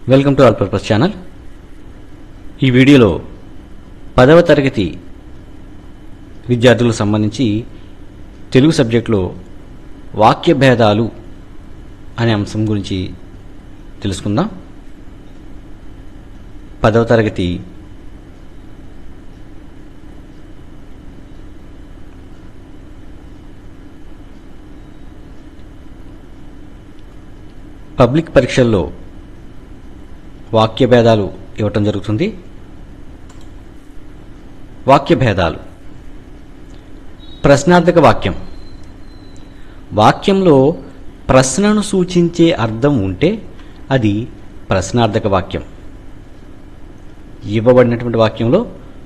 welcome to all purpose channel ఈ వీడియోలో పదవ తరగతి విద్యార్థులకు సంబంధించి తెలుగు సబ్జెక్టులో వాక్య భేదాలు అనే అంశం గురించి తెలుసుకుందాం పదవ తరగతి పబ్లిక్ పరీక్షల్లో వాక్య భేదాలు ఇవ్వటం జరుగుతుంది వాక్య భేదాలు ప్రశ్నార్థక వాక్యం వాక్యంలో ప్రశ్నను సూచించే అర్థం ఉంటే అది ప్రశ్నార్థక వాక్యం ఇవ్వబడినటువంటి వాక్యంలో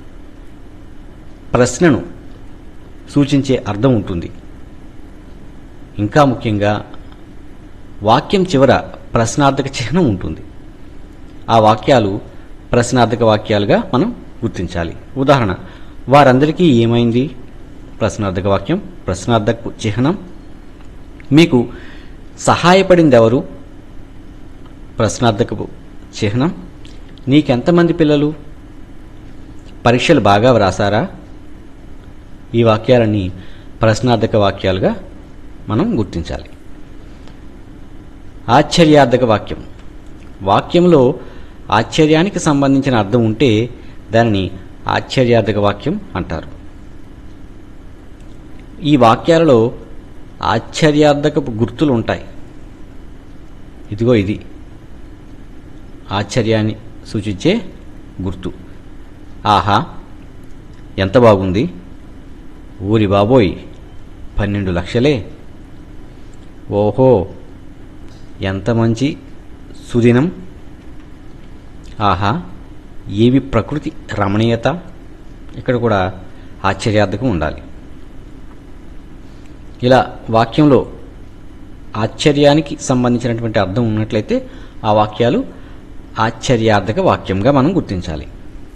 ప్రశ్నను సూచించే అర్థం ఉంటుంది ఇంకా ముఖ్యంగా వాక్యం చివర ప్రశ్నార్థక చిహ్నం ఉంటుంది ఆ వాక్యాలు ప్రశ్నార్థక వాక్యాలుగా మనం గుర్తించాలి ఉదాహరణ వారందరికీ ఏమైంది ప్రశ్నార్థక వాక్యం ప్రశ్నార్థక చిహ్నం మీకు సహాయపడింది ఎవరు ప్రశ్నార్థకపు చిహ్నం నీకెంతమంది పిల్లలు పరీక్షలు బాగా వ్రాసారా ఈ వాక్యాలన్నీ ప్రశ్నార్థక వాక్యాలుగా మనం గుర్తించాలి ఆశ్చర్యార్థక వాక్యం వాక్యంలో ఆశ్చర్యానికి సంబంధించిన అర్థం ఉంటే దానిని ఆశ్చర్యార్థక వాక్యం అంటారు ఈ వాక్యాలలో ఆశ్చర్యార్థకపు గుర్తులు ఉంటాయి ఇదిగో ఇది ఆశ్చర్యాన్ని సూచించే గుర్తు ఆహా ఎంత బాగుంది ఊరి బాబోయ్ పన్నెండు లక్షలే ఓహో ఎంత మంచి సుదినం ఆహా ఏవి ప్రకృతి రమణీయత ఇక్కడ కూడా ఆశ్చర్యార్థకం ఉండాలి ఇలా వాక్యంలో ఆశ్చర్యానికి సంబంధించినటువంటి అర్థం ఉన్నట్లయితే ఆ వాక్యాలు ఆశ్చర్యార్థక వాక్యంగా మనం గుర్తించాలి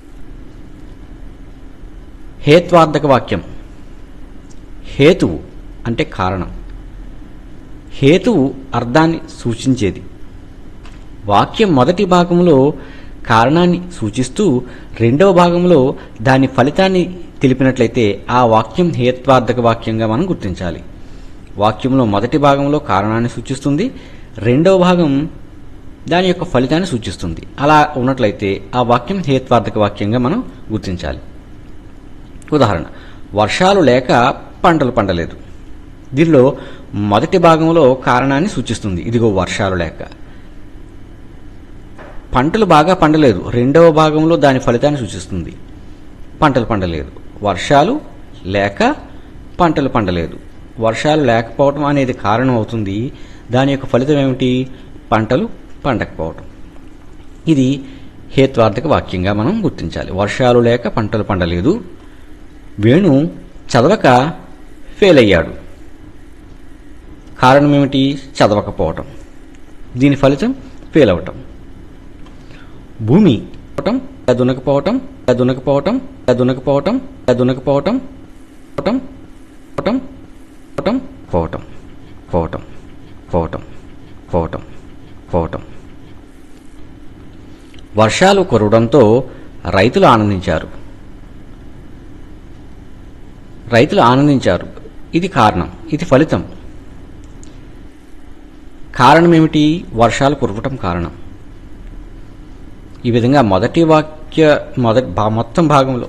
హేత్వార్థక వాక్యం హేతువు అంటే కారణం హేతువు అర్థాన్ని సూచించేది వాక్యం మొదటి భాగంలో కారణాన్ని సూచిస్తూ రెండవ భాగంలో దాని ఫలితాన్ని తెలిపినట్లయితే ఆ వాక్యం హేత్వార్థక వాక్యంగా మనం గుర్తించాలి వాక్యంలో మొదటి భాగంలో కారణాన్ని సూచిస్తుంది రెండవ భాగం దాని యొక్క ఫలితాన్ని సూచిస్తుంది అలా ఉన్నట్లయితే ఆ వాక్యం హేత్వార్థక వాక్యంగా మనం గుర్తించాలి ఉదాహరణ వర్షాలు లేక పంటలు పండలేదు దీనిలో మొదటి భాగంలో కారణాన్ని సూచిస్తుంది ఇదిగో వర్షాలు లేక పంటలు బాగా పండలేదు రెండవ భాగంలో దాని ఫలితాన్ని సూచిస్తుంది పంటలు పండలేదు వర్షాలు లేక పంటలు పండలేదు వర్షాలు లేకపోవడం అనేది కారణం అవుతుంది దాని యొక్క ఫలితం ఏమిటి పంటలు పండకపోవటం ఇది హేత్వార్థక వాక్యంగా మనం గుర్తించాలి వర్షాలు లేక పంటలు పండలేదు వేణు చదవక ఫెయిల్ అయ్యాడు కారణం ఏమిటి చదవకపోవటం దీని ఫలితం ఫెయిల్ అవ్వటం భూమి పోవటం దునకపోవటం దునకపోవటం దునకపోవటం దునకపోవటం పోవటం పోవటం పోవటం పోవటం పోవటం పోవటం పోవటం పోవటం వర్షాలు కురవడంతో రైతులు ఆనందించారు రైతులు ఆనందించారు ఇది కారణం ఇది ఫలితం కారణం ఏమిటి వర్షాలు కురవటం కారణం ఈ విధంగా మొదటి వాక్య మొదటి భా మొత్తం భాగంలో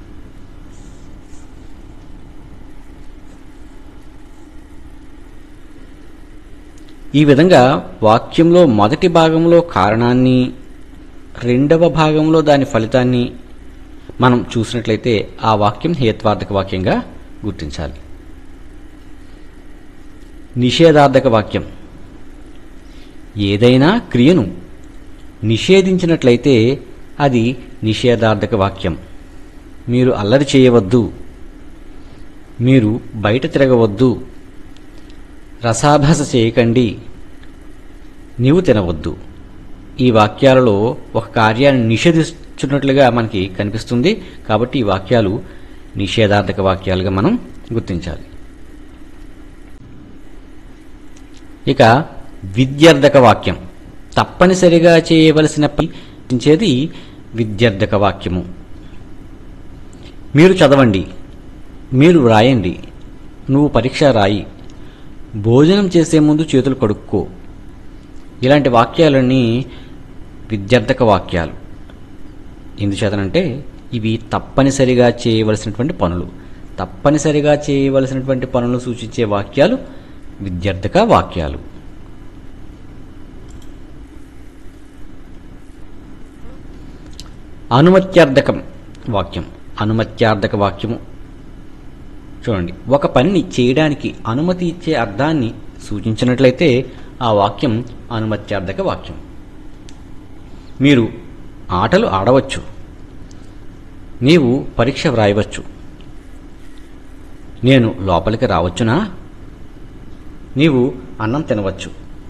ఈ విధంగా వాక్యంలో మొదటి భాగంలో కారణాన్ని రెండవ భాగంలో దాని ఫలితాన్ని మనం చూసినట్లయితే ఆ వాక్యం హేత్వార్థక వాక్యంగా గుర్తించాలి నిషేధార్థక వాక్యం ఏదైనా క్రియను నిషేధించినట్లయితే అది నిషేధార్థక వాక్యం మీరు అల్లరి చేయవద్దు మీరు బయట తిరగవద్దు రసాభాస చేయకండి నీవు తినవద్దు ఈ వాక్యాలలో ఒక కార్యాన్ని నిషేధిస్తున్నట్లుగా మనకి కనిపిస్తుంది కాబట్టి ఈ వాక్యాలు నిషేధార్థక వాక్యాలుగా మనం గుర్తించాలి ఇక విద్యార్థక వాక్యం తప్పనిసరిగా చేయవలసిన పనిచేది విద్యార్థక వాక్యము మీరు చదవండి మీరు రాయండి నువ్వు పరీక్ష రాయి భోజనం చేసే ముందు చేతులు కడుక్కో ఇలాంటి వాక్యాలన్నీ విద్యార్థక వాక్యాలు ఎందుచేతనంటే ఇవి తప్పనిసరిగా చేయవలసినటువంటి పనులు తప్పనిసరిగా చేయవలసినటువంటి పనులు సూచించే వాక్యాలు విద్యార్థక వాక్యాలు అనుమత్యార్థకం వాక్యం అనుమత్యార్థక వాక్యము చూడండి ఒక పనిని చేయడానికి అనుమతి ఇచ్చే అర్థాన్ని సూచించినట్లయితే ఆ వాక్యం అనుమత్యార్థక వాక్యం మీరు ఆటలు ఆడవచ్చు నీవు పరీక్ష వ్రాయవచ్చు నేను లోపలికి రావచ్చునా నీవు అన్నం తినవచ్చు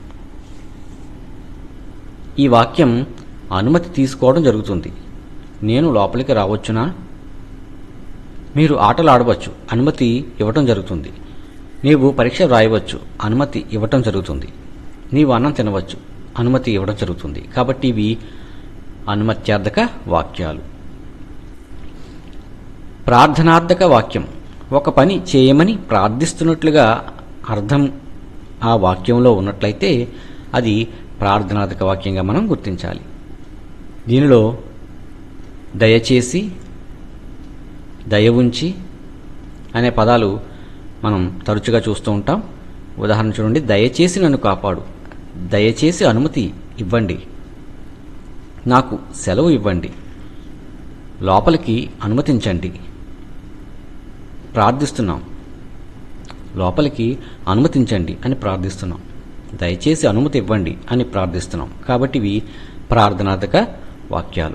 ఈ వాక్యం అనుమతి తీసుకోవడం జరుగుతుంది నేను లోపలికి రావచ్చునా మీరు ఆటలు ఆడవచ్చు అనుమతి ఇవ్వటం జరుగుతుంది నీవు పరీక్ష వ్రాయవచ్చు అనుమతి ఇవ్వటం జరుగుతుంది నీవు అన్నం తినవచ్చు అనుమతి ఇవ్వడం జరుగుతుంది కాబట్టి ఇవి అనుమత్యార్థక వాక్యాలు ప్రార్థనార్థక వాక్యం ఒక పని చేయమని ప్రార్థిస్తున్నట్లుగా అర్థం ఆ వాక్యంలో ఉన్నట్లయితే అది ప్రార్థనార్థక వాక్యంగా మనం గుర్తించాలి దీనిలో దయచేసి దయ ఉంచి అనే పదాలు మనం తరచుగా చూస్తూ ఉంటాం ఉదాహరణ చూడండి దయచేసి నన్ను కాపాడు దయచేసి అనుమతి ఇవ్వండి నాకు సెలవు ఇవ్వండి లోపలికి అనుమతించండి ప్రార్థిస్తున్నాం లోపలికి అనుమతించండి అని ప్రార్థిస్తున్నాం దయచేసి అనుమతి ఇవ్వండి అని ప్రార్థిస్తున్నాం కాబట్టి ఇవి ప్రార్థనార్థక వాక్యాలు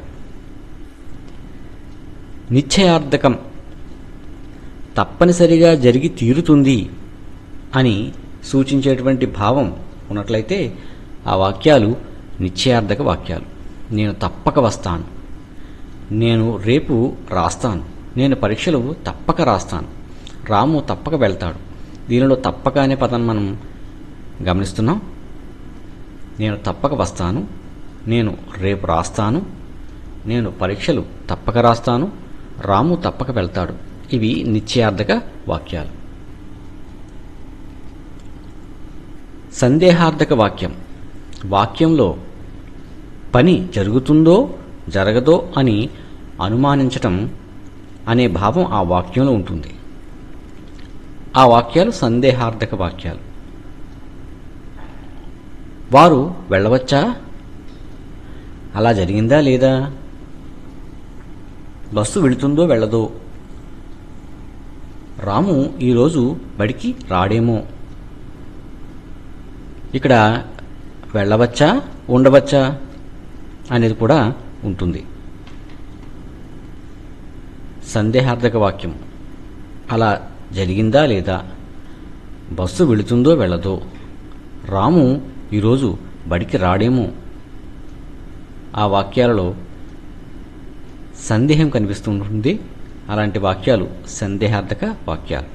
నిశ్చయార్థకం తప్పనిసరిగా జరిగి తీరుతుంది అని సూచించేటువంటి భావం ఉన్నట్లయితే ఆ వాక్యాలు నిశ్చయార్థక వాక్యాలు నేను తప్పక వస్తాను నేను రేపు రాస్తాను నేను పరీక్షలు తప్పక రాస్తాను రాము తప్పక వెళ్తాడు దీనిలో తప్పక అనే పదం మనం గమనిస్తున్నాం నేను తప్పక వస్తాను నేను రేపు రాస్తాను నేను పరీక్షలు తప్పక రాస్తాను రాము తప్పక వెళ్తాడు ఇవి నిశ్చయార్థక వాక్యాలు సందేహార్థక వాక్యం వాక్యంలో పని జరుగుతుందో జరగదో అని అనుమానించటం అనే భావం ఆ వాక్యంలో ఉంటుంది ఆ వాక్యాలు సందేహార్థక వాక్యాలు వారు వెళ్ళవచ్చా అలా జరిగిందా లేదా బస్సు వెళుతుందో వెళ్ళదో రాము ఈరోజు బడికి రాడేమో ఇక్కడ వెళ్ళవచ్చా ఉండవచ్చా అనేది కూడా ఉంటుంది సందేహార్థక వాక్యం అలా జరిగిందా లేదా బస్సు వెళుతుందో వెళ్ళదో రాము ఈరోజు బడికి రాడేమో ఆ వాక్యాలలో సందేహం కనిపిస్తుంటుంది అలాంటి వాక్యాలు సందేహార్థక వాక్యాలు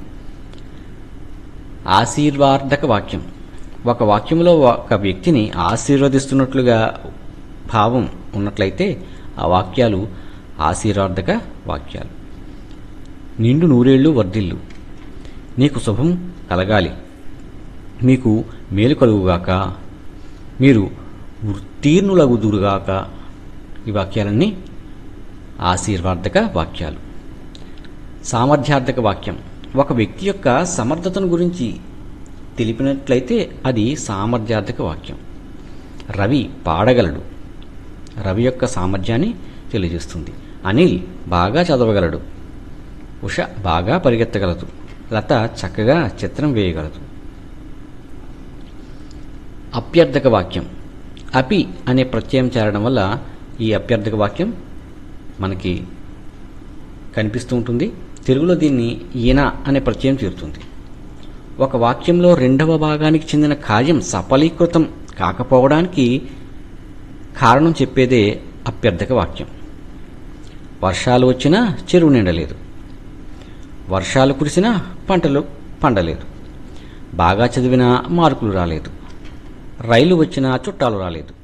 ఆశీర్వార్థక వాక్యం ఒక వాక్యంలో ఒక వ్యక్తిని ఆశీర్వదిస్తున్నట్లుగా భావం ఉన్నట్లయితే ఆ వాక్యాలు ఆశీర్వార్థక వాక్యాలు నిండు నూరేళ్లు వర్ధిల్లు నీకు శుభం కలగాలి మీకు మేలు కలుగుగాక మీరు ఉత్తీర్ణులగుదురుగాక ఈ వాక్యాలన్నీ ఆశీర్వార్థక వాక్యాలు సామర్థ్యార్థక వాక్యం ఒక వ్యక్తి యొక్క సమర్థతను గురించి తెలిపినట్లయితే అది సామర్థ్యార్థక వాక్యం రవి పాడగలడు రవి యొక్క సామర్థ్యాన్ని తెలియజేస్తుంది అనిల్ బాగా చదవగలడు ఉష బాగా పరిగెత్తగలదు లత చక్కగా చిత్రం వేయగలదు అప్యర్థక వాక్యం అపి అనే ప్రత్యయం చేరడం వల్ల ఈ అప్యర్థక వాక్యం మనకి కనిపిస్తూ ఉంటుంది తెలుగులో దీన్ని ఈన అనే ప్రత్యయం చేరుతుంది ఒక వాక్యంలో రెండవ భాగానికి చెందిన కార్యం సఫలీకృతం కాకపోవడానికి కారణం చెప్పేదే అప్యర్థక వాక్యం వర్షాలు వచ్చినా చెరువు నిండలేదు వర్షాలు కురిసినా పంటలు పండలేదు బాగా చదివినా మార్కులు రాలేదు రైలు వచ్చినా చుట్టాలు రాలేదు